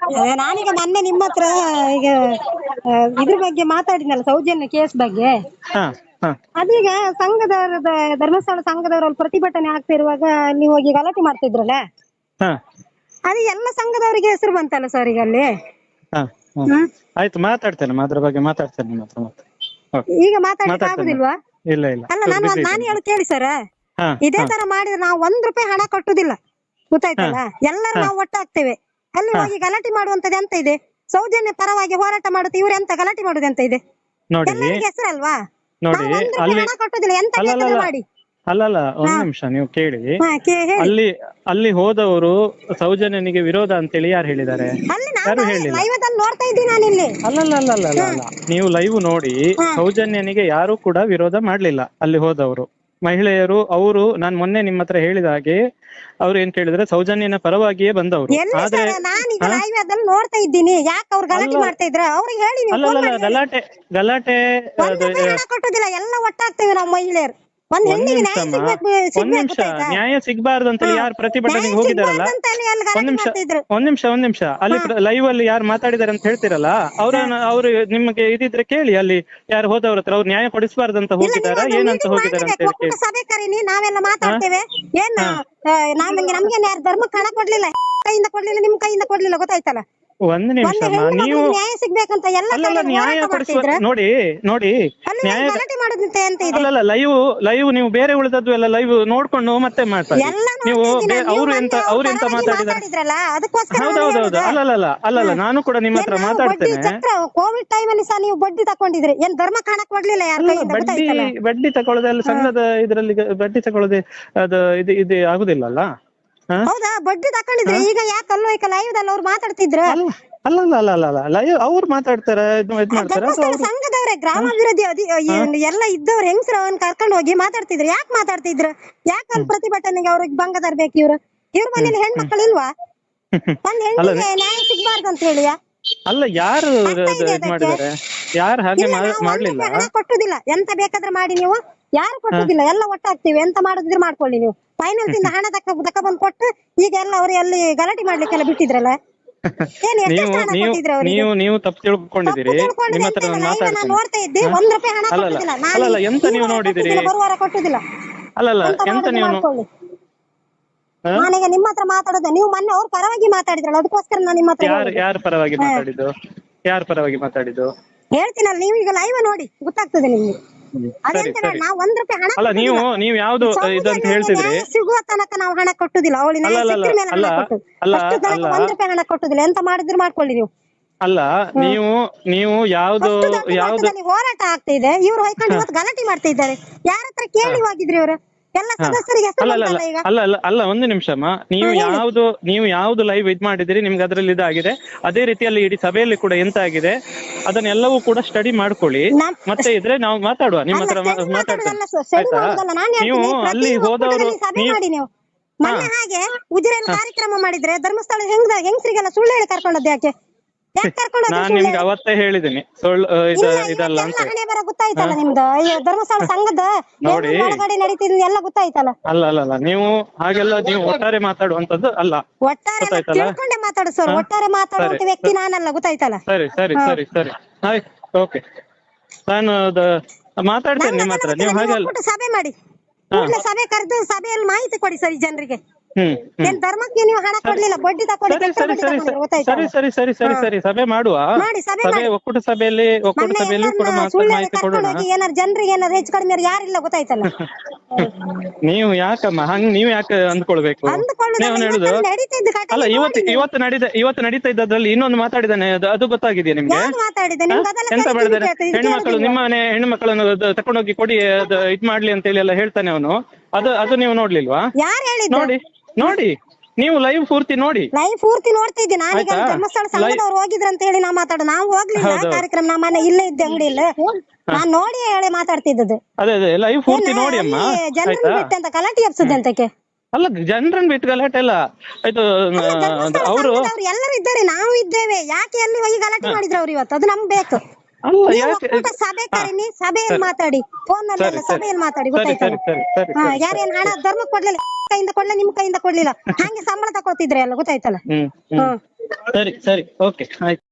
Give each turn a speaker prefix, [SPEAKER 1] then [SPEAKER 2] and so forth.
[SPEAKER 1] ಅದೇ ನಾನೀಗ ಮೊನ್ನೆ ನಿಮ್ಮ ಹತ್ರ ಈಗ ಆ, ಇದ್ರ ಬಗ್ಗೆ ಮಾತಾಡಿದ್ನಲ್ಲ ಸೌಜನ್ಯ ಕೇಸ್ ಬಗ್ಗೆ
[SPEAKER 2] ಹಾ ಹಾ
[SPEAKER 1] ಅದೀಗ ಸಂಘದವರ ಧರ್ಮಸ್ಥಳ ಸಂಘದವರಲ್ಲಿ ಪ್ರತಿಭಟನೆ ಆಗ್ತಿರುವಾಗ ನೀವು ಹೋಗಿ ಗಲಾಟೆ ಮಾಡ್ತಿದ್ರಲ್ಲ
[SPEAKER 2] ಹಾ
[SPEAKER 1] ಅದು ಎಲ್ಲ ಸಂಘದವರಿಗೆ ಹೆಸರು ಬಂತಲ್ಲ ಸರ್ ಈಗ ಅಲ್ಲಿ
[SPEAKER 2] ಹಾ ಹಾ.
[SPEAKER 1] ಹ್ಮ್
[SPEAKER 2] ಆಯ್ತು ಮಾತಾಡ್ತೇನೆ ಅದ್ರ ಬಗ್ಗೆ ಮಾತಾಡ್ತೇನೆ ನಿಮ್ಮ ಹತ್ರ ಮತ್ತೆ ಓಕೆ
[SPEAKER 1] ಈಗ ಮಾತಾಡ್ಲಿಕ್ಕೆ
[SPEAKER 2] ಮಾತಾಡ್ತೇನೆ.
[SPEAKER 1] ಆಗುದಿಲ್ವಾ
[SPEAKER 2] ಇಲ್ಲ ಇಲ್ಲ
[SPEAKER 1] ಅಲ್ಲ ನಾನು
[SPEAKER 2] busy
[SPEAKER 1] ನಾನು
[SPEAKER 2] ಇದ್ದೇನೆ.
[SPEAKER 1] ಹೇಳು ಕೇಳಿ ಸರ್
[SPEAKER 2] ಹಾ
[SPEAKER 1] ಇದೇ ತರ ಮಾಡಿದ್ರೆ ನಾವು ಒಂದ್ ರೂಪಾಯಿ ಹಣ ಕಟ್ಟುದಿಲ್ಲ ಗೊತ್ತಾಯ್ತಲ್ಲ ಎಲ್ಲರೂ ನಾವು ಒಟ್ಟಾಗ್ತೇವೆ ಅಲ್ಲಿ ಹೋಗಿ ಗಲಾಟೆ ಮಾಡುವಂತದ್ದು ಎಂತ ಇದೆ ಸೌಜನ್ಯ ಪರವಾಗಿ ಹೋರಾಟ ಮಾಡುತ್ತೆ ಇವ್ರು ಎಂತ ಗಲಾಟೆ ಮಾಡುದು ಎಂತ ಇದೆ
[SPEAKER 2] ನೋಡಿ
[SPEAKER 1] ಎಲ್ಲರಿಗೆ ಹೆಸರಲ್ವಾ
[SPEAKER 2] ನೋಡಿ
[SPEAKER 1] ನಾವು ಒಂದ್ ರೂಪಾಯಿ
[SPEAKER 2] ಅಲ್ಲಿ
[SPEAKER 1] ಹಣ ಕಟ್ಟುದಿಲ್ಲ ಎಂತ
[SPEAKER 2] ಅಲ್ಲ,
[SPEAKER 1] ಬೇಕಾದ್ರೂ
[SPEAKER 2] ಅಲ್ಲ.
[SPEAKER 1] ಮಾಡಿ
[SPEAKER 2] ಅಲ್ಲಲ್ಲ ಒಂದ್ ನಿಮಿಷ ನೀವು ಕೇಳಿ
[SPEAKER 1] ಹಾ ಕೇ ಹೇಳಿ
[SPEAKER 2] ಅಲ್ಲಿ ಅಲ್ಲಿ ಹೋದವರು ಸೌಜನ್ಯನಿಗೆ ವಿರೋಧ ಅಂತೇಳಿ ಯಾರು ಹೇಳಿದ್ದಾರೆ
[SPEAKER 1] ಅಲ್ಲಿ
[SPEAKER 2] ಯಾರು
[SPEAKER 1] ನಾನು
[SPEAKER 2] ಹೇಳಿಲ್ಲ
[SPEAKER 1] ಲೈವದಲ್ಲಿ ನೋಡ್ತಾ ಇದ್ದೀನಿ ನಾನಿಲ್ಲಿ
[SPEAKER 2] ಅಲ್ಲಲ್ಲ ಅಲ್ಲ ಅಲ್ಲ ಅಲ್ಲ ಅಲ್ಲ ನೀವು ಲೈವ್ ನೋಡಿ ಸೌಜನ್ಯನಿಗೆ ಯಾರು ಕೂಡ ವಿರೋಧ ಮಾಡ್ಲಿಲ್ಲ ಅಲ್ಲಿ ಹೋದವರು ಮಹಿಳೆಯರು ಅವರು ನಾನ್ ಮೊನ್ನೆ ನಿಮ್ಮ ಹತ್ರ ಹೇಳಿದ ಹಾಗೆ ಅವ್ರು ಏನ್ ಕೇಳಿದ್ರೆ ಸೌಜನ್ಯನ ಪರವಾಗಿಯೇ ಬಂದವರು
[SPEAKER 1] ಎಲ್ಲಿ
[SPEAKER 2] ಆದ್ರೆ
[SPEAKER 1] ಸರ್ ನಾನೀಗ ಲೈವ್ ಅದಲ್ಲಿ ನೋಡ್ತಾ ಇದ್ದೀನಿ ಯಾಕೆ ಅವ್ರು ಗಲಾಟೆ ಮಾಡ್ತಾ ಇದ್ರ ಅವ್ರಿಗೆ ಹೇಳಿ ನೀವು
[SPEAKER 2] ಅಲ್ಲಲ್ಲ ಗಲಾಟೆ ಗಲಾಟೆ
[SPEAKER 1] ಒಂದ್
[SPEAKER 2] ಅದು,
[SPEAKER 1] ರೂಪಾಯಿ ಹಣ ಕೊಟ್ಟುದಿಲ್ಲ ಎಲ್ಲ ಒಟ್ಟಾಗ್ತೇವೆ ನಾವು ಮಹಿಳೆಯರು ಒಂದ್
[SPEAKER 2] ಒಂದ್
[SPEAKER 1] ಹೆಣ್ಣಿಗೆ ನ್ಯಾಯ
[SPEAKER 2] ನಿಮಿಷಮ್ಮ
[SPEAKER 1] ಸಿಗ್ಬೇಕು
[SPEAKER 2] ಒಂದ್
[SPEAKER 1] ಸಿಗ್ಬೇಕು
[SPEAKER 2] ನಿಮಿಷ
[SPEAKER 1] ಗೊತ್ತಾಯ್ತಾ?
[SPEAKER 2] ನ್ಯಾಯ ಸಿಗ್ಬಾರ್ದು ಅಂತೇಳಿ ಯಾರು ಪ್ರತಿಭಟನೆಗೆ
[SPEAKER 1] ನ್ಯಾಯ
[SPEAKER 2] ಹೋಗಿದಾರಲ್ಲ
[SPEAKER 1] ಸಿಗ್ಬಾರ್ದು ಅಂತ ಹೇಳಿ ಅಲ್ಲಿ ಗಲಾಟೆ
[SPEAKER 2] ಒಂದ್ ನಿಮಿಷ
[SPEAKER 1] ಮಾಡ್ತಿದ್ರು.
[SPEAKER 2] ಒಂದ್ ನಿಮಿಷ ಒಂದ್ ನಿಮಿಷ ಅಲ್ಲಿ ಲೈವ್ ಅಲ್ಲಿ ಯಾರು ಮಾತಾಡಿದಾರೆ ಅಂತ ಹೇಳ್ತಿರಲ್ಲ ಅವ್ರನ್ನ ಅವ್ರು ನಿಮಗೆ ಇದಿದ್ರೆ ಕೇಳಿ ಅಲ್ಲಿ ಯಾರು ಹೋದವ್ರ ಹತ್ರ ಅವ್ರು ನ್ಯಾಯ ಕೊಡಿಸಬಾರ್ದು ಅಂತ
[SPEAKER 1] ಇಲ್ಲ,
[SPEAKER 2] ಹೋಗಿದಾರ
[SPEAKER 1] ನೀವು ಒಂದು
[SPEAKER 2] ಏನಂತ
[SPEAKER 1] meeting
[SPEAKER 2] ಹೋಗಿದಾರೆ ಅಂತ
[SPEAKER 1] ಮಾಡ್ಬೇಕು,
[SPEAKER 2] ಹೇಳಿ ಕೇಳಿ
[SPEAKER 1] ಒಕ್ಕೂಟ ಸಭೆ ಕರೀನಿ ನಾವೆಲ್ಲ ಮಾತಾಡ್ತೇವೆ ಏನ್ ಆ, ನಮ್ಗೆ ನಮ್ಗೆ ಯಾರು ಧರ್ಮಕ್ಕೆ ಹಣ ಕೊಡ್ಲಿಲ್ಲ ಕೈಯಿಂದ ಕೊಡ್ಲಿಲ್ಲ ನಿಮ್ ಕೈಯಿಂದ ಕೊಡ್ಲಿಲ್ಲ ಗೊತ್ತಾಯ್ತಲ್ಲ
[SPEAKER 2] ಒಂದ್
[SPEAKER 1] ಒಂದು
[SPEAKER 2] ನಿಮಿಷಮ್ಮ
[SPEAKER 1] ಹೆಣ್ಣು
[SPEAKER 2] ನೀವು
[SPEAKER 1] ಮಗುವಿಗೆ ನ್ಯಾಯ ಸಿಗ್ಬೇಕಂತ ಎಲ್ಲ
[SPEAKER 2] ಅಲ್ಲಲ್ಲ
[SPEAKER 1] ಕಡೆ
[SPEAKER 2] ನ್ಯಾಯ
[SPEAKER 1] ಹೋರಾಟ
[SPEAKER 2] ಕೊಡಿಸುವ
[SPEAKER 1] ಮಾಡ್ತಿದ್ರ
[SPEAKER 2] ನೋಡಿ ನೋಡಿ
[SPEAKER 1] ಅಲ್ಲಿ
[SPEAKER 2] ನ್ಯಾಯ
[SPEAKER 1] ಗಲಾಟೆ ಮಾಡೋದಂತ ಎಂತ ಇದೆ
[SPEAKER 2] ಅಲ್ಲಲ್ಲ ಲೈವ್ ಲೈವ್ ನೀವು ಬೇರೆ ಉಳಿದದ್ದು ಎಲ್ಲ ಲೈವ್ ನೋಡ್ಕೊಂಡು ಮತ್ತೆ ಮಾಡ್ತಾರೆ
[SPEAKER 1] ಎಲ್ಲ
[SPEAKER 2] ನೀವು
[SPEAKER 1] ನೋಡ್ತಾ ಇದ್ದೀನಿ. ನೀವು
[SPEAKER 2] ಅವ್ರು ಎಂತ
[SPEAKER 1] ಮೊನ್ನೆ
[SPEAKER 2] ಅವ್ರು ಎಂತ
[SPEAKER 1] ಪರವಾಗಿ
[SPEAKER 2] ಮಾತಾಡಿದಾರೆ
[SPEAKER 1] ಮಾತಾಡಿದ್ರಲ್ಲ ಅದಕ್ಕೋಸ್ಕರ ನಾನು
[SPEAKER 2] ಹೌದೌದೌದು
[SPEAKER 1] ಹೇಳುದು.
[SPEAKER 2] ಅಲ್ಲಲ್ಲ ಅಲ್ಲಲ್ಲ ನಾನು ಕೂಡ ನಿಮ್ಮ ಹತ್ರ
[SPEAKER 1] ಏನ್ ನಾವು ಬಡ್ಡಿ
[SPEAKER 2] ಮಾತಾಡ್ತೇನೆ
[SPEAKER 1] ಚಕ್ರ ಕೋವಿಡ್ ಟೈಮ್ ಅಲ್ಲಿ ಸಹ ನೀವು ಬಡ್ಡಿ ತಕೊಂಡಿದ್ರಿ ಏನ್ ಧರ್ಮ ಹಣ ಕೊಡ್ಲಿಲ್ಲ ಯಾರ
[SPEAKER 2] ಅಲ್ಲ,
[SPEAKER 1] ಕೈಯಿಂದ
[SPEAKER 2] ಬಡ್ಡಿ
[SPEAKER 1] ಗೊತ್ತಾಯ್ತಲ್ಲ
[SPEAKER 2] ಬಡ್ಡಿ ತಗೊಳ್ಳೋದು ಅಲ್ಲಿ ಸಂಘದ ಇದ್ರಲ್ಲಿ ಬಡ್ಡಿ ತಗೊಳ್ಳೋದು ಅದು ಇದು ಇದು ಆಗುದಿಲ್ಲ ಅಲ್ಲ ಹ?
[SPEAKER 1] ಹೌದಾ ಬಡ್ಡಿ ತಕೊಂಡಿದ್ರಿ ಈಗ ಯಾಕೆ ಅಲ್ಲೋ ಈಗ ಲೈವ್ ದಲ್ಲಿ ಅವ್ರು ಮಾತಾಡ್ತಿದ್ರ
[SPEAKER 2] ಅಲ್ಲ ಅಲ್ಲ ಅಲ್ಲ ಅಲ್ಲ ಅಲ್ಲ ಅಲ್ಲ ಲೈವ್ ಅವ್ರು ಮಾತಾಡ್ತಾರೆ ಇದು ಇದು ಮಾಡ್ತಾರೆ ಅದು
[SPEAKER 1] ಧರ್ಮಸ್ಥಳ
[SPEAKER 2] ಅವ್ರು
[SPEAKER 1] ಸಂಘದವ್ರೆ ಗ್ರಾಮಾಭಿವೃದ್ಧಿ ಅಧಿ ಏನ್ ಎಲ್ಲ ಇದ್ದವ್ರು ಹೆಂಗಸ್ರ ಅವನ್ ಕರ್ಕೊಂಡು ಹೋಗಿ ಮಾತಾಡ್ತಿದ್ರು ಯಾಕೆ ಮಾತಾಡ್ತಿದ್ರು ಯಾಕೆ ಅಲ್ಲಿ ಪ್ರತಿಭಟನೆಗೆ ಅವ್ರಿಗೆ ಭಂಗ ತರ್ಬೇಕು ಇವ್ರು ಇವ್ರ ಮನೇಲಿ ಹೆಣ್ಮಕ್ಳು ಇಲ್ವಾ ಒಂದ್ ಹೆಣ್ಣಿಗೆ ನ್ಯಾಯ ಸಿಗ್ಬಾರ್ದು ಅಂತ ಹೇಳಿಯಾ
[SPEAKER 2] ಅಲ್ಲ ಯಾರು
[SPEAKER 1] ಅರ್ಥ
[SPEAKER 2] ಇದು
[SPEAKER 1] ಇದೆ
[SPEAKER 2] ಇದು ಮಾಡಿದ್ದಾರೆ ಯಾರು ಹಾಗೆ
[SPEAKER 1] ಇಲ್ಲ,
[SPEAKER 2] ಮಾ-
[SPEAKER 1] ನಾವು ಒಂದ್
[SPEAKER 2] ಮಾಡ್ಲಿಲ್ಲ
[SPEAKER 1] ರೂಪಾಯಿ ಹಣ ಕೊಟ್ಟುದಿಲ್ಲ ಎಂತ ಬೇಕಾದ್ರೆ ಮಾಡಿ ನೀವು ಯಾರು ಕೊಟ್ಟುದಿಲ್ಲ ಎಲ್ಲ ಒಟ್ಟಾಗ್ತೀವಿ ಎಂತ ಮಾಡುದಿದ್ರೆ ಮಾಡ್ಕೊಳ್ಳಿ ನೀವು ಫೈನಲ್ ತಿಂದ ಹಣ ತಕ್ಕ ತಕ ಬಂದ್ ಕೊಟ್ಟು ಈಗ ಎಲ್ಲ ಅವ್ರು ಅಲ್ಲಿ ಗಲಾಟೆ ಮಾಡ್ಲಿಕ್ಕೆಲ್ಲ ಬಿಟ್ಟಿದ್ರಲ್ಲ ಏನ್
[SPEAKER 2] ನೀವು
[SPEAKER 1] ಎಷ್ಟೆಷ್ಟು ಹಣ
[SPEAKER 2] ನೀವು
[SPEAKER 1] ಕೊಟ್ಟಿದ್ರು ಅವ್ರಿಗೆ
[SPEAKER 2] ನೀವು ನೀವು ತಪ್ಪು ತಿಳ್ಕೊಂಡಿದ್ದೀರಿ
[SPEAKER 1] ತಿಳ್ಕೊಂಡಿದ್ದು
[SPEAKER 2] ನಿಮ್ಮ
[SPEAKER 1] ಎಂತ
[SPEAKER 2] ಹತ್ರ
[SPEAKER 1] ಇಲ್ಲ,
[SPEAKER 2] ನಾನು
[SPEAKER 1] live ನಾನು
[SPEAKER 2] ಮಾತಾಡ್ತೇನೆ
[SPEAKER 1] ನೋಡ್ತಾ ಇದ್ದೆ ಒಂದ್ ರೂಪಾಯಿ ಹಣ
[SPEAKER 2] ಅಲ್ಲಲ್ಲ,
[SPEAKER 1] ಕೊಟ್ಟುದಿಲ್ಲ ನಾನು
[SPEAKER 2] ಅಲ್ಲಲ್ಲ, ಎಂತ
[SPEAKER 1] ಈ
[SPEAKER 2] ನೀವು
[SPEAKER 1] ವಾರ
[SPEAKER 2] ನೋಡಿದಿರಿ?
[SPEAKER 1] ಕೊಟ್ಟುದಿಲ್ಲ, ಬರುವ ವಾರ ಕೊಟ್ಟುದಿಲ್ಲ
[SPEAKER 2] ಅಲ್ಲಲ್ಲ
[SPEAKER 1] ಎಂತ
[SPEAKER 2] ಎಂತ
[SPEAKER 1] ಮಾಡುದು
[SPEAKER 2] ನೀವು ನೋ-
[SPEAKER 1] ಮಾಡ್ಕೊಳ್ಳಿ
[SPEAKER 2] ಹ?
[SPEAKER 1] ನಾನೀಗ ನಿಮ್ಮ ಹತ್ರ ಮಾತಾಡೋದು ನೀವು ಮೊನ್ನೆ ಅವ್ರ ಪರವಾಗಿ ಮಾತಾಡಿದ್ರಲ್ಲ ಅದಕ್ಕೋಸ್ಕರ ನಾನು ನಿಮ್ಮ ಹತ್ರ
[SPEAKER 2] ಯಾರು
[SPEAKER 1] ಹೇಳುದು.
[SPEAKER 2] ಯಾರ ಪರವಾಗಿ ಮಾತಾಡಿದ್ದು ಯಾರ ಪರವಾಗಿ ಮಾತಾಡಿದ್ದು
[SPEAKER 1] ಹೇಳ್ತೀನಲ್ಲ ನೀವು ಈಗ ಲೈವ್ ನೋಡಿ ಗೊತ್ತಾಗ್ತದೆ ನಿಮ್ಗೆ
[SPEAKER 2] ಸರಿ
[SPEAKER 1] ಅದೆಂತ
[SPEAKER 2] ಸರಿ
[SPEAKER 1] ನಾವು ಒಂದ್ ರೂಪಾಯಿ ಹಣ
[SPEAKER 2] ಅಲ್ಲ ನೀವು
[SPEAKER 1] ಕೊಟ್ಟುದಿಲ್ಲ.
[SPEAKER 2] ನೀವು ಯಾವ್ದು ಇದಂತ
[SPEAKER 1] ಸೌಜನ್ಯನಿಗೆ
[SPEAKER 2] ಹೇಳ್ತಿದ್ರಿ
[SPEAKER 1] ನ್ಯಾಯ ಸಿಗುವ ತನಕ ನಾವು ಹಣ ಕೊಟ್ಟುದಿಲ್ಲ ಅವಳಿಗೆ ನ್ಯಾಯ
[SPEAKER 2] ಅಲ್ಲ, ಅಲ್ಲ,
[SPEAKER 1] ಸಿಕ್ಕಿದ ಮೇಲೆ ಹಣ
[SPEAKER 2] ಅಲ್ಲ,
[SPEAKER 1] ಕೊಟ್ಟು
[SPEAKER 2] ಅಲ್ಲ,
[SPEAKER 1] ಅಷ್ಟು ತನಕ
[SPEAKER 2] ಅಲ್ಲ.
[SPEAKER 1] ಒಂದ್ ರೂಪಾಯಿ ಹಣ ಕೊಟ್ಟುದಿಲ್ಲ ಎಂತ ಮಾಡಿದ್ರು ಮಾಡ್ಕೊಳ್ಳಿ ನೀವು
[SPEAKER 2] ಅಲ್ಲ ನೀವು ನೀವು ಯಾವ್ದು
[SPEAKER 1] ಅಷ್ಟು ದೊಡ್ಡ
[SPEAKER 2] ಯಾವ್ದು
[SPEAKER 1] ಮಟ್ಟದಲ್ಲಿ ಹೋರಾಟ ಆಗ್ತಾ ಇದೆ ಇವ್ರು ಹೊಯ್ಕೊಂಡು ಇವತ್ತು ಗಲಾಟೆ ಮಾಡ್ತಾ ಇದ್ದಾರೆ ಯಾರ ಹತ್ರ ಕೇಳಿ ಹೋಗಿದ್ರಿ ಇವರು ಎಲ್ಲ ಸದಸ್ಯರಿಗೆ ಹೆಸರು
[SPEAKER 2] ಅಲ್ಲ ಅಲ್ಲ
[SPEAKER 1] ಬಂತಲ್ಲ ಈಗ
[SPEAKER 2] ಅಲ್ಲ ಅಲ್ಲ ಅಲ್ಲ ಒಂದು ನಿಮಿಷಮ್ಮ ನೀವು ಯಾವ್ದು ನೀವು ಯಾವ್ದು ಲೈವ್ ಇದ್ ಮಾಡಿದಿರಿ ನಿಮ್ಗೆ ಅದ್ರಲ್ಲಿ ಇದಾಗಿದೆ ಅದೇ ರೀತಿಯಲ್ಲಿ ಇಡೀ ಸಭೆಯಲ್ಲಿ ಕೂಡ ಎಂತ ಆಗಿದೆ ಅದನ್ನೆಲ್ಲವೂ ಕೂಡ ಸ್ಟಡಿ ಮಾಡ್ಕೊಳ್ಳಿ
[SPEAKER 1] ನಮ್-
[SPEAKER 2] ಮತ್ತೆ ಇದ್ರೆ ನಾವು ಮಾತಾಡುವ ನಿಮ್ಮ
[SPEAKER 1] ಅಲ್ಲ,
[SPEAKER 2] ಹತ್ರ
[SPEAKER 1] study
[SPEAKER 2] ಮಾತಾಡ್ತೇನೆ
[SPEAKER 1] ಮಾಡೋದಲ್ಲ ಸರ್, study
[SPEAKER 2] ಆಯ್ತಾ
[SPEAKER 1] ಮಾಡೋದಲ್ಲ. ನಾನ್
[SPEAKER 2] ನೀವು
[SPEAKER 1] ಹೇಳ್ತೀನಿ,
[SPEAKER 2] ಅಲ್ಲಿ
[SPEAKER 1] ಪ್ರತಿ
[SPEAKER 2] ಹೋದವರು
[SPEAKER 1] ಒಕ್ಕೂಟದಲ್ಲಿ ಸಭೆ
[SPEAKER 2] ನೀವು
[SPEAKER 1] ಮಾಡಿ ನೀವು ಮೊನ್ನೆ ಹಾಗೆ ಉಜಿರೆಯಲ್ಲಿ ಕಾರ್ಯಕ್ರಮ ಮಾಡಿದ್ರೆ ಧರ್ಮಸ್ಥಳ ಹೆಂಗ್ ಹೆಂಗಸರಿಗೆಲ್ಲ ಸುಳ್ಳು ಹೇಳಿ ಕರ್ಕೊಂಡದ್ದು ಯಾಕೆ ಯಾಕೆ ಕರ್ಕೊಂಡದ್ದು
[SPEAKER 2] ನಾನ್
[SPEAKER 1] ಸುಳ್ಳು
[SPEAKER 2] ನಿಮ್ಗೆ
[SPEAKER 1] ಹೇಳಿ?
[SPEAKER 2] ಅವತ್ತೇ ಹೇಳಿದ್ದೀನಿ ಸುಳ್ಳು ಆ, ಇದು
[SPEAKER 1] ಇಲ್ಲ,
[SPEAKER 2] ಇದಲ್ಲ ಅಂತ
[SPEAKER 1] ಇವತ್ತೆಲ್ಲ ಹಣೆ ಬರ ಗೊತ್ತಾಯ್ತಲ್ಲ ನಿಮ್ದು ಅಯ್ಯೋ ಧರ್ಮಸ್ಥಳ ಸಂಘದ
[SPEAKER 2] ನೋಡಿ.
[SPEAKER 1] ಏನೇನ್ ಒಳಗಡೆ ನಡೀತಿದ್ ಎಲ್ಲ ಗೊತ್ತಾಯ್ತಲ್ಲ
[SPEAKER 2] ಅಲ್ಲ ಅಲ್ಲ ಅಲ್ಲ ನೀವು ಹಾಗೆಲ್ಲ ನೀವು ಒಟ್ಟಾರೆ ಮಾತಾಡುವಂತದ್ದು ಅಲ್ಲ
[SPEAKER 1] ಒಟ್ಟಾರೆ ಎಲ್ಲ
[SPEAKER 2] ಗೊತ್ತಾಯ್ತಲ್ಲ?
[SPEAKER 1] ತಿಳ್ಕೊಂಡೆ ಮಾತಾಡು ಸರ್ ಒಟ್ಟಾರೆ ಮಾತಾಡುವಂತ ವ್ಯಕ್ತಿ ನಾನಲ್ಲ ಗೊತ್ತಾಯ್ತಲ್ಲ
[SPEAKER 2] ಸರಿ ಸರಿ ಸರಿ ಸರಿ ಆಯ್ತು ಓಕೆ ನಾನು ಅದು ಮಾತಾಡ್ತೇನೆ ನಿಮ್ಮ ಹತ್ರ ನೀವು ಹಾಗೆ ಅಲ್ಲ
[SPEAKER 1] ಒಕ್ಕೂಟ ಸಭೆ ಮಾಡಿ ಕೂಡ್ಲೆ ಸಭೆ ಕರೆದು ಸಭೆಯಲ್ಲಿ ಮಾಹಿತಿ ಕೊಡಿ ಸರ್ ಈ ಜನರಿಗೆ
[SPEAKER 2] ಹ್ಮ್ ಹ್ಮ್
[SPEAKER 1] ಏನ್ ಧರ್ಮಕ್ಕೆ ನೀವು ಹಣ ಕೊಡ್ಲಿಲ್ಲ ಬಡ್ಡಿ ತಕೊಂಡು
[SPEAKER 2] ಸರಿ ಸರಿ ಸರಿ ಸರಿ ಸರಿ ಸರಿ ಸರಿ ಸರಿ ಸರಿ ಸಭೆ ಮಾಡುವ
[SPEAKER 1] ಮಾಡಿ, ಸಭೆ
[SPEAKER 2] ಸಭೆ
[SPEAKER 1] ಮಾಡಿ.
[SPEAKER 2] ಒಕ್ಕೂಟ ಸಭೆಯಲ್ಲಿ ಒಕ್ಕೂಟ
[SPEAKER 1] ಮೊನ್ನೆ
[SPEAKER 2] ಸಭೆಯಲ್ಲಿ ಕೂಡ
[SPEAKER 1] ಎಲ್ಲರನ್ನ
[SPEAKER 2] ಮಾತಾ-
[SPEAKER 1] ಸುಳ್ಳು ಹೇಳಿ
[SPEAKER 2] ಮಾಹಿತಿ
[SPEAKER 1] ಕರ್ಕೊಂಡು
[SPEAKER 2] ಕೊಡೋಣ
[SPEAKER 1] ಹೋಗಿ ಏನಾರು ಜನರಿಗೆ ಏನಾರು ಹೆಚ್ಚು ಕಡಿಮೆ ಯಾರಿಲ್ಲ ಗೊತ್ತಾಯ್ತಲ್ಲ
[SPEAKER 2] ನೀವು ಯಾಕಮ್ಮ ಹಂಗ್ ನೀವ್ ಯಾಕೆ ಅಂದ್ಕೊಳ್ಬೇಕು
[SPEAKER 1] ಅಂದುಕೊಳ್ಳುದಲ್ಲ,
[SPEAKER 2] ನೀವು ಹೇಳುದು
[SPEAKER 1] ಇವತ್ತಲ್ಲಿ ನಡೀತಿದ್ದ ಘಟನೆ
[SPEAKER 2] ಅಲ್ಲ ಇವತ್ತು
[SPEAKER 1] ನೋಡಿ ನೀವು.
[SPEAKER 2] ಇವತ್ತು ನಡೀತ ಇವತ್ತು ನಡೀತಾ ಇದ್ದದ್ರಲ್ಲಿ ಇನ್ನೊಂದು ಮಾತಾಡಿದಾನೆ ಅದು ಅದು ಗೊತ್ತಾಗಿದೆಯಾ ನಿಮ್ಗೆ
[SPEAKER 1] ಯಾರು ಮಾತಾಡಿದೆ ನಿಮ್ಗೆ ಅದೆಲ್ಲ
[SPEAKER 2] ಎಂತ
[SPEAKER 1] ಸರಿ
[SPEAKER 2] ಮಾಡಿದಾರೆ
[SPEAKER 1] ತಿಳ್ಕೊಳ್ತದೆ, ಇದು
[SPEAKER 2] ಹೆಣ್ಮಕ್ಳು
[SPEAKER 1] ಕೇಳುದಿಲ್ವಾ?
[SPEAKER 2] ನಿಮ್ಮ ಮನೆ ಹೆಣ್ಮಕ್ಳನ್ನು ಅದು ತಕೊಂಡೋಗಿ ಕೊಡಿ ಅದು ಇದ್ ಮಾಡ್ಲಿ ಅಂತ ಹೇಳಿ ಎಲ್ಲ ಹೇಳ್ತಾನೆ ಅವನು ಅದು ಅದು ನೀವು ನೋಡ್ಲಿಲ್ವಾ
[SPEAKER 1] ಯಾರು ಹೇಳಿದ್ದು
[SPEAKER 2] ನೋಡಿ ನೋಡಿ ನೀವು ಲೈವ್ ಪೂರ್ತಿ ನೋಡಿ
[SPEAKER 1] ಲೈವ್ ಪೂರ್ತಿ ನೋಡ್ತಾ ಇದ್ದೆ ನಾನೀಗ
[SPEAKER 2] ಆಯ್ತಾ?
[SPEAKER 1] ಧರ್ಮಸ್ಥಳ ಸಂಘದವ್ರು ಹೋಗಿದ್ರ ಅಂತ ಹೇಳಿ ನಾ ಮಾತಾಡೋದು ನಾವು ಹೋಗ್ಲಿಲ್ಲ
[SPEAKER 2] ಹೌದು.
[SPEAKER 1] ಕಾರ್ಯಕ್ರಮ ನಮ್ಮ ಮನೆ ಇಲ್ಲೇ ಇದ್ದೆ ಅಂಗಡಿ ಇಲ್ಲ ನಾನ್ ನೋಡಿ ಹೇಳಿ ಮಾತಾಡ್ತಿದ್ದದ್ದು
[SPEAKER 2] ಅದೇ ಅದೇ ಲೈವ್ ಪೂರ್ತಿ ನೋಡಿ ಅಮ್ಮ
[SPEAKER 1] ಜನರನ್ನ
[SPEAKER 2] ಆಯ್ತಾ
[SPEAKER 1] ಬಿಟ್ಟೆ ಅಂತ ಗಲಾಟೆ ಎಬ್ಸುತ್ತೆ ಅಂತಕ್ಕೆ
[SPEAKER 2] ಅಲ್ಲ ಜನರನ್ನ ಬಿಟ್ಟು ಗಲಾಟೆ ಅಲ್ಲ ಆಯ್ತು ಅವರು
[SPEAKER 1] ಅವ್ರು ಎಲ್ಲರೂ ಇದ್ದಾರೆ ನಾವು ಇದ್ದೇವೆ ಯಾಕೆ ಅಲ್ಲಿ ಹೋಗಿ ಗಲಾಟೆ ಮಾಡಿದ್ರು ಅವ್ರು ಇವತ್ತು ಅದು ನಮ್ಗೆ ಬೇಕು
[SPEAKER 2] ಅಲ್ಲ
[SPEAKER 1] ನೀವು
[SPEAKER 2] ಯಾಕೆ
[SPEAKER 1] ಒಕ್ಕೂಟ ಸಭೆ ಕರೀನಿ ಸಭೆಯಲ್ಲಿ ಮಾತಾಡಿ ಫೋನ್
[SPEAKER 2] ಸರಿ,
[SPEAKER 1] ನಲ್ಲಿ
[SPEAKER 2] ಸರಿ.
[SPEAKER 1] ಸಭೆಯಲ್ಲಿ ಮಾತಾಡಿ
[SPEAKER 2] ಸರಿ
[SPEAKER 1] ಗೊತ್ತಾಯ್ತಲ್ಲ
[SPEAKER 2] ಸರಿ ಸರಿ ಸರಿ
[SPEAKER 1] ಹಾ
[SPEAKER 2] ಸರಿ
[SPEAKER 1] ಯಾರೇನ್ ಹಣ ಧರ್ಮ ಕೊಡ್ಲಿಲ್ಲ ಕೈಯಿಂದ ಕೊಡ್ಲಿಲ್ಲ ನಿಮ್ ಕೈಯಿಂದ ಕೊಡ್ಲಿಲ್ಲ ಹಂಗೆ ಸಂಬಳ ತಕೊಳ್ತಿದ್ರಿ ಅಲ್ಲ ಗೊತ್ತಾಯ್ತಲ್ಲ
[SPEAKER 2] ಹ್ಮ್ ಹ್ಮ್
[SPEAKER 1] ಹ್ಮ್
[SPEAKER 2] ಸರಿ ಸರಿ ಓಕೆ ಆಯ್ತು